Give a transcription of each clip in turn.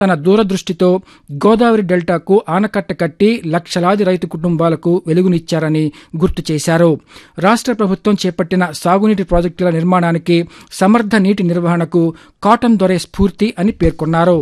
తన దూరదృష్టితో గోదావరి డెల్టాకు ఆనకట్ట కట్టి లక్షలాది రైతు కుటుంబాలకు వెలుగునిచ్చారని గుర్తు చేశారు రాష్ట్ర ప్రభుత్వం చేపట్టిన సాగునీటి ప్రాజెక్టుల నిర్మాణానికి సమర్థ నీటి నిర్వహణకు కాటన్ దొరే స్ఫూర్తి అని పేర్కొన్నారు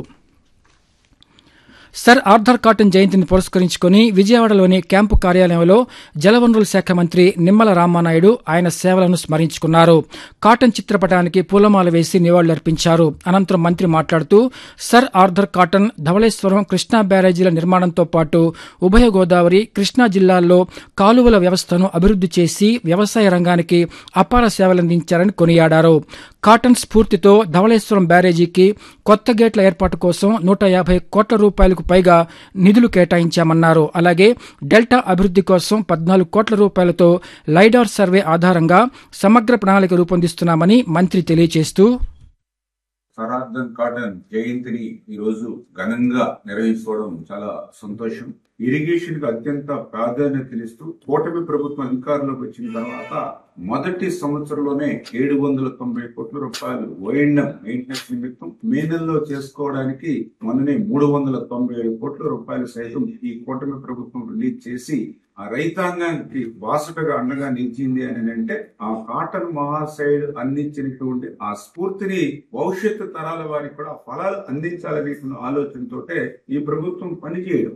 సర్ ఆర్థర్ కాటన్ జయంతిని పురస్కరించుకుని విజయవాడలోని క్యాంపు కార్యాలయంలో జలవనరుల శాఖ మంత్రి నిమ్మల రామానాయుడు ఆయన సేవలను స్మరించుకున్నారు కాటన్ చిత్రపటానికి పూలమాల వేసి నివాళులర్పించారు అనంతరం మంత్రి మాట్లాడుతూ sir Arthur Cotton Dhavaleswaram Krishna బ్యారేజీల నిర్మాణంతో పాటు ఉభయ గోదావరి కృష్ణా జిల్లాల్లో కాలువల వ్యవస్థను అభివృద్ది చేసి వ్యవసాయ రంగానికి అపార సేవలందించారని కొనియాడారు కాటన్ స్ఫూర్తితో ధవళేశ్వరం బ్యారేజీకి కొత్త గేట్ల ఏర్పాటు కోసం నూట యాభై కోట్ల రూపాయలకు పైగా నిధులు కేటాయించామన్నారు అలాగే డెల్టా అభివృద్ది కోసం పద్నాలుగు కోట్ల రూపాయలతో లైడార్ సర్వే ఆధారంగా సమగ్ర ప్రణాళిక రూపొందిస్తున్నామని మంత్రి తెలియజేస్తూ సరార్థన్ కాటన్ జయంతిని ఈ రోజు ఘనంగా నిర్వహించుకోవడం చాలా సంతోషం ఇరిగేషన్ కు అత్యంత ప్రాధాన్యతనిస్తూ కూటమి ప్రభుత్వం అధికారంలోకి వచ్చిన తర్వాత మొదటి సంవత్సరంలోనే ఏడు వందల తొంభై కోట్ల రూపాయలు ఓఎండం మెయింటెనెన్స్ నిమిత్తం మే నెలలో చేసుకోవడానికి మొన్ననే మూడు వందల తొంభై ఏడు కోట్ల రూపాయలు సైతం ఈ కూటమి ప్రభుత్వం రిలీజ్ చేసి ఆ రైతాంగానికి బాసటగా అండగా నిలిచింది అని అంటే ఆ కాటన్ మహాసైడ్ అందించినటువంటి ఆ స్ఫూర్తిని భవిష్యత్తు తరాల వారికి కూడా ఫలాలు అందించాలనే ఆలోచనతోటే ఈ ప్రభుత్వం పనిచేయడం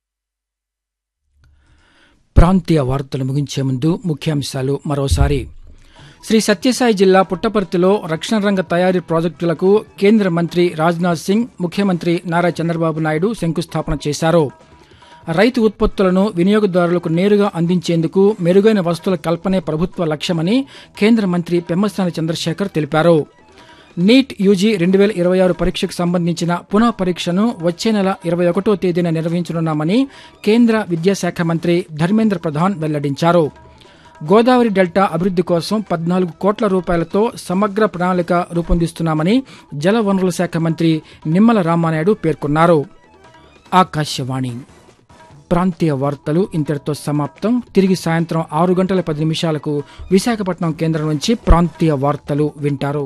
ప్రాంతీయ వార్తలు ముగించే ముందు ముఖ్యాంశాలు మరోసారి శ్రీ సత్యసాయి జిల్లా పుట్టపర్తిలో రక్షణ రంగ తయారీ ప్రాజెక్టులకు కేంద్ర మంత్రి రాజ్నాథ్ సింగ్ ముఖ్యమంత్రి నారా చంద్రబాబు నాయుడు శంకుస్థాపన చేశారు రైతు ఉత్పత్తులను వినియోగదారులకు నేరుగా అందించేందుకు మెరుగైన వస్తువుల కల్పనే ప్రభుత్వ లక్ష్యమని కేంద్ర మంత్రి పెమ్మసాని చంద్రశేఖర్ తెలిపారు నీట్ యూజీ రెండు వేల ఇరవై ఆరు పరీక్షకు సంబంధించిన పునః పరీక్షను వచ్చే నెల ఇరవై ఒకటో తేదీన నిర్వహించనున్నామని కేంద్ర విద్యాశాఖ మంత్రి ధర్మేంద్ర ప్రధాన్ వెల్లడించారు గోదావరి డెల్టా అభివృద్ది కోసం పద్నాలుగు కోట్ల రూపాయలతో సమగ్ర ప్రణాళిక రూపొందిస్తున్నామని జల వనరుల శాఖ మంత్రి నిమ్మల రామానాయుడు పేర్కొన్నారు ఆకాశవాణి ప్రాంతీయ వార్తలు ఇంతటితో సమాప్తం తిరిగి సాయంత్రం ఆరు గంటల పది నిమిషాలకు విశాఖపట్నం కేంద్రం నుంచి ప్రాంతీయ వార్తలు వింటారు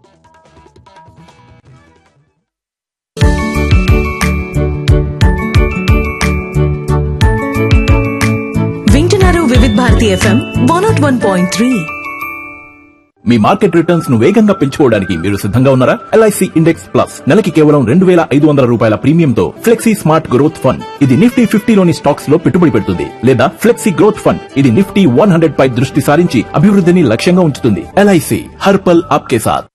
వింటున్నారు Vividh Bharati FM one nought one point three మీ మార్కెట్ రిటర్న్స్ ను వేగంగా పెంచుకోవడానికి మీరు సిద్ధంగా ఉన్నారా ఎల్ఐసి ఇండెక్స్ ప్లస్ నెలకి కేవలం రెండు వేల ఐదు వందల రూపాయల ప్రీమియంతో ఫ్లెక్సీ స్మార్ట్ గ్రోత్ ఫండ్ ఇది నిఫ్టీ ఫిఫ్టీలోని స్టాక్స్ లో పెట్టుబడి పెడుతుంది లేదా ఫ్లెక్సీ గ్రోత్ ఫండ్ ఇది నిఫ్టీ వన్ హండ్రెడ్ పై దృష్టి సారించి అభివృద్ధిని లక్ష్యంగా ఉంచుతుంది ఎల్ఐసి హర్పల్ ఆప్కే సాత్